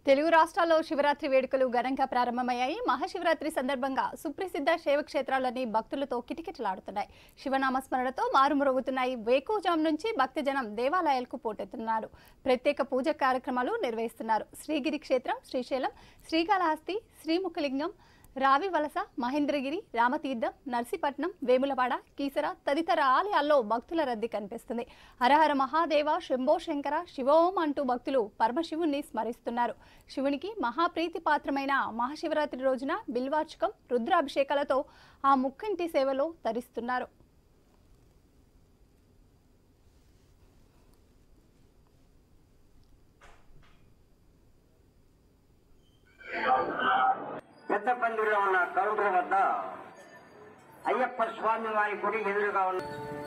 తెలుగు రాష్ట్రాల్లో శివరాత్రి వేడుకలు ఘనంగా ప్రారంభమయ్యాయి మహాశివరాత్రి సందర్భంగా సుప్రసిద్ధ శైవ క్షేత్రాలన్నీ భక్తులతో కిటకిటలాడుతున్నాయి శివనామస్మరణతో మారుమరుగుతున్నాయి వేకోజాం నుంచి భక్తజనం దేవాలయాలకు పోటెత్తున్నారు ప్రత్యేక పూజ కార్యక్రమాలు నిర్వహిస్తున్నారు శ్రీగిరి క్షేత్రం శ్రీశైలం శ్రీకాళహస్తి శ్రీముఖలింగం రావి వలస మహేంద్రగిరి రామతీర్థం నర్సీపట్నం వేములవాడ కీసర తదితర ఆలయాల్లో భక్తుల రద్దీ కనిపిస్తుంది హరహర మహాదేవ శంభో శంకర శివోం అంటూ భక్తులు పరమశివుణ్ణి స్మరిస్తున్నారు శివునికి మహాప్రీతి పాత్రమైన మహాశివరాత్రి రోజున బిల్వార్చకం రుద్రాభిషేకాలతో ఆ ముక్కంటి సేవలో తరిస్తున్నారు పెద్దపల్లిలో ఉన్న కౌంటర్ వద్ద అయ్యప్ప స్వామి వారి గుడి ఎదురుగా ఉన్న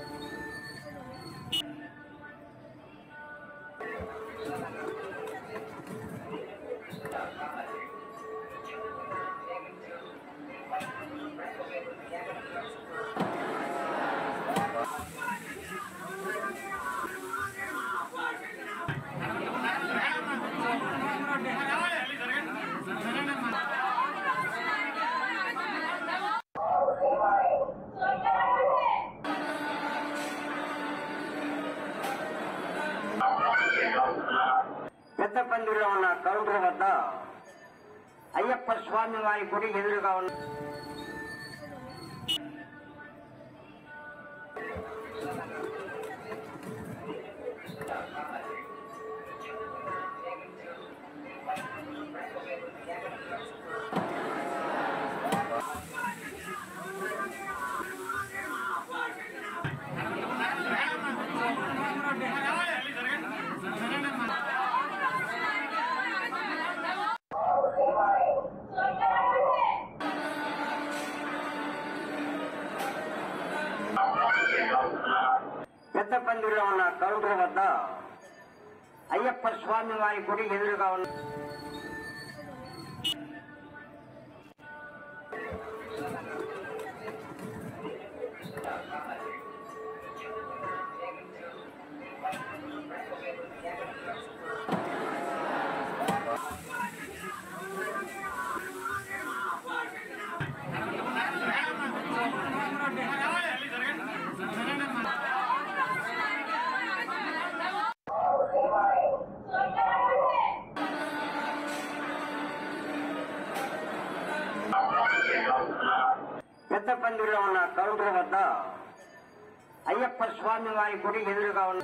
పెద్దపల్లిలో ఉన్న కౌంటర్ వద్ద అయ్యప్ప స్వామి వారి గుడి ఎదురుగా ఉన్న పెద్దపల్లిలో ఉన్న కౌంటర్ వద్ద అయ్యప్ప స్వామి వారి గుడి ఎదురుగా ఉన్న పెద్దపల్లిలో ఉన్న కౌంటర్ వద్ద అయ్యప్ప స్వామి వారి గుడి ఎదురుగా ఉన్న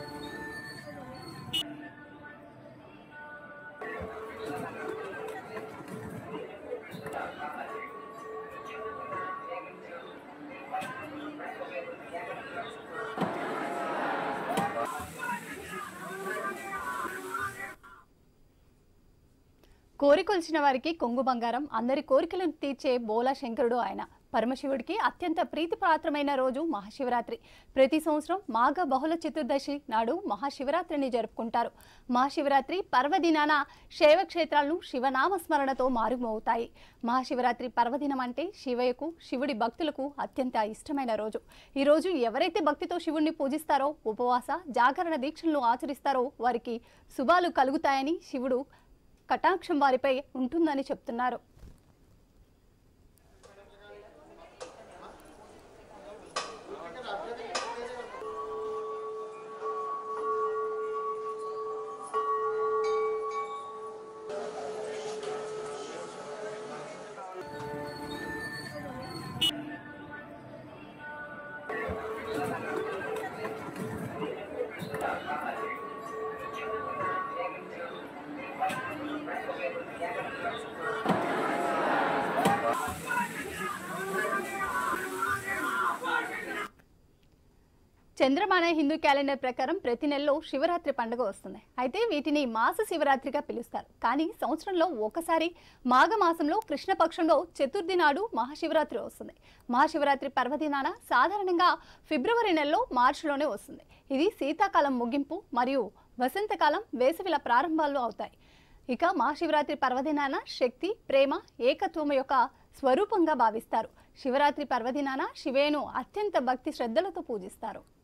కోరికొల్చిన వారికి కొంగు బంగారం అందరి కోరికలను తీర్చే బోలా శంకరుడు ఆయన పరమశివుడికి అత్యంత ప్రీతిపాత్రమైన రోజు మహాశివరాత్రి ప్రతి సంవత్సరం మాఘ బహుళ చతుర్దశి నాడు మహాశివరాత్రిని జరుపుకుంటారు మహాశివరాత్రి పర్వదినాన శైవ క్షేత్రాలను శివనామస్మరణతో మారుమోగుతాయి మహాశివరాత్రి పర్వదినం అంటే శివయ్యకు శివుడి భక్తులకు అత్యంత ఇష్టమైన రోజు ఈ రోజు ఎవరైతే భక్తితో శివుణ్ణి పూజిస్తారో ఉపవాస జాగరణ దీక్షలను ఆచరిస్తారో వారికి శుభాలు కలుగుతాయని శివుడు కటాక్షం వారిపై ఉంటుందని చెప్తున్నారు చంద్రమాన హిందూ క్యాలెండర్ ప్రకారం ప్రతి నెలలో శివరాత్రి పండుగ వస్తుంది అయితే వీటిని మాస శివరాత్రిగా పిలుస్తారు కానీ సంవత్సరంలో ఒకసారి మాఘ మాసంలో కృష్ణపక్షంలో చతుర్థి నాడు మహాశివరాత్రి వస్తుంది మహాశివరాత్రి పర్వదినాన సాధారణంగా ఫిబ్రవరి నెలలో మార్చిలోనే వస్తుంది ఇది శీతాకాలం ముగింపు మరియు వసంతకాలం వేసవిల ప్రారంభాల్లో అవుతాయి ఇక మహాశివరాత్రి పర్వదినాన శక్తి ప్రేమ ఏకత్వం యొక్క స్వరూపంగా భావిస్తారు శివరాత్రి పర్వదినాన శివేను అత్యంత భక్తి శ్రద్ధలతో పూజిస్తారు